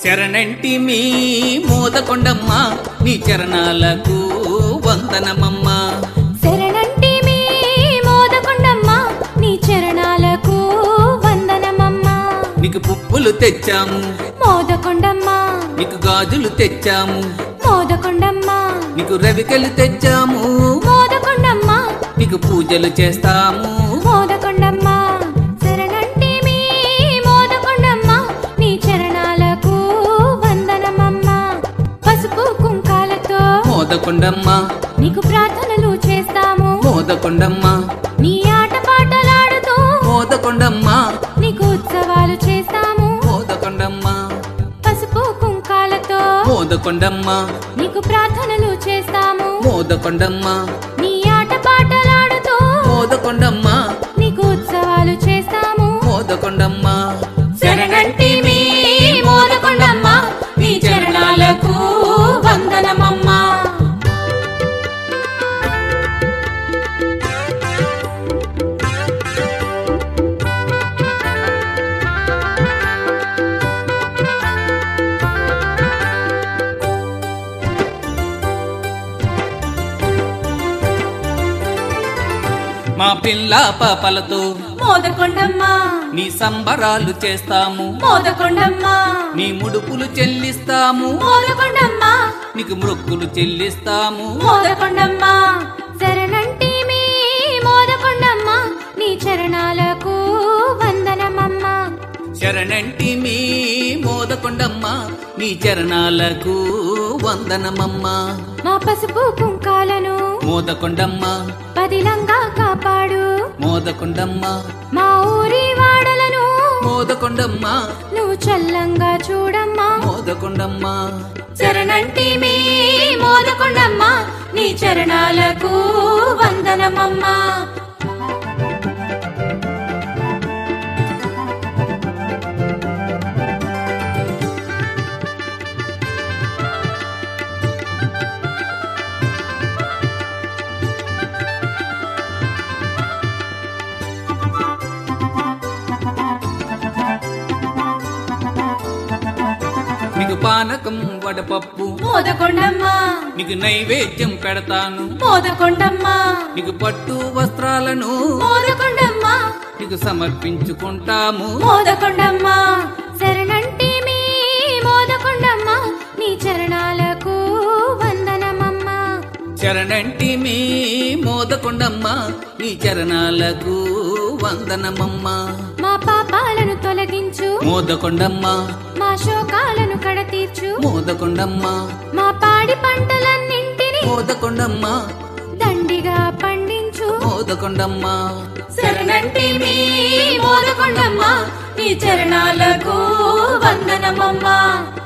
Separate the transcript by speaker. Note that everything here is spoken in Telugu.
Speaker 1: శరణంటి మీ మోదకొండమ్మ నీ చరణాలకు వందనమమ్మ
Speaker 2: శరణంటి మీ మోదకొండమ్మ నీ చరణాలకు వందనమమ్మ
Speaker 1: నీకు పువ్వులు తెచ్చాము
Speaker 2: మోదకొండమ్మ
Speaker 1: నీకు గాజులు తెచ్చాము
Speaker 2: మోదకొండమ్మ
Speaker 1: నీకు రవికలు తెచ్చాము
Speaker 2: మోదకొండమ్మ
Speaker 1: నీకు పూజలు చేస్తాము
Speaker 2: మోదకొండమ్మ శరణంటి మీ మోదకొండమ్మ నీ చరణాలకు వందనమమ్మ పసుపు కుంకాలతో
Speaker 1: మోదకొండమ్మ
Speaker 2: నీకు ప్రార్థనలు చేస్తాము
Speaker 1: మోదకొండమ్మ
Speaker 2: నీ ఆటపాటలాడుతూ
Speaker 1: మోదకొండమ్మ
Speaker 2: నీకు ఉత్సవాలు చేస్తాము
Speaker 1: మోదకొండమ్మ
Speaker 2: పసుపు కుంకాలతో
Speaker 1: మోదకొండమ్మ
Speaker 2: నీకు ప్రార్థనలు చేస్తాము
Speaker 1: మోదకొండమ్మ
Speaker 2: నీ ఆటపాటలాడుతూ
Speaker 1: మోదకొండమ్మ
Speaker 2: నీకు ఉత్సవాలు చేస్తాము
Speaker 1: మోదకొండమ్మ
Speaker 2: శరణంటి మీ మోదకొండమ్మ నీ చరణాలకు వందనమమ్మ
Speaker 1: మా పిల్ల పాపలతో
Speaker 2: మోదకొండమ్మ
Speaker 1: నీ సంబరాలు చేస్తాము
Speaker 2: మోదకొండమ్మ
Speaker 1: నీ ముడుపులు చెల్లిస్తాము
Speaker 2: మోదకొండమ్మ
Speaker 1: నీకు మృక్కులు చెల్లిస్తాము
Speaker 2: మోదకొండమ్మ శరణంటి మీ మోదకొండమ్మ నీ చరణాలకు వందనమమ్మ
Speaker 1: శరణంటి మీ మోదకొండమ్మ నీ చరణాలకు వందనమమ్మ
Speaker 2: మా పసుపు కుంకాలను
Speaker 1: మోదకొండమ్మ
Speaker 2: పదిలంగా కాపాడు
Speaker 1: మోదకొండమ్మ
Speaker 2: మా ఊరి వాడలను
Speaker 1: మోదకొండమ్మ
Speaker 2: నువ్వు చల్లంగా చూడమ్మా
Speaker 1: మోదకొండమ్మ
Speaker 2: శరణంటి మీ మోదకొండమ్మ నీ చరణాలకు వందనమమ్మా
Speaker 1: నీకు పానకం వడపప్పు
Speaker 2: మోదకొండమ్మ
Speaker 1: నీకు నైవేద్యం పెడతాను
Speaker 2: మోదకొండమ్మ
Speaker 1: నీకు పట్టు వస్త్రాలను
Speaker 2: మోదకొండమ్మ
Speaker 1: నీకు సమర్పించుకుంటాము
Speaker 2: మోదకొండమ్మ శరణంటి మీ మోదకొండమ్మ నీ చరణాలకు వందనమమ్మ
Speaker 1: శరణంటి మీ మోదకొండమ్మ నీ చరణాలకు వందనమమ్మ
Speaker 2: మా పాపాలను తొలగించు
Speaker 1: మోదకొండమ్మ
Speaker 2: మా శోకాలను కడతీర్చు
Speaker 1: మోదకొండమ్మ
Speaker 2: మా పాడి పంటలన్నింటినీ
Speaker 1: మోదకొండమ్మ
Speaker 2: దండిగా పండించు
Speaker 1: మోదకొండమ్మ
Speaker 2: శరణంటి మీ మోదకొండమ్మ నీ చరణాలకు వందనమమ్మ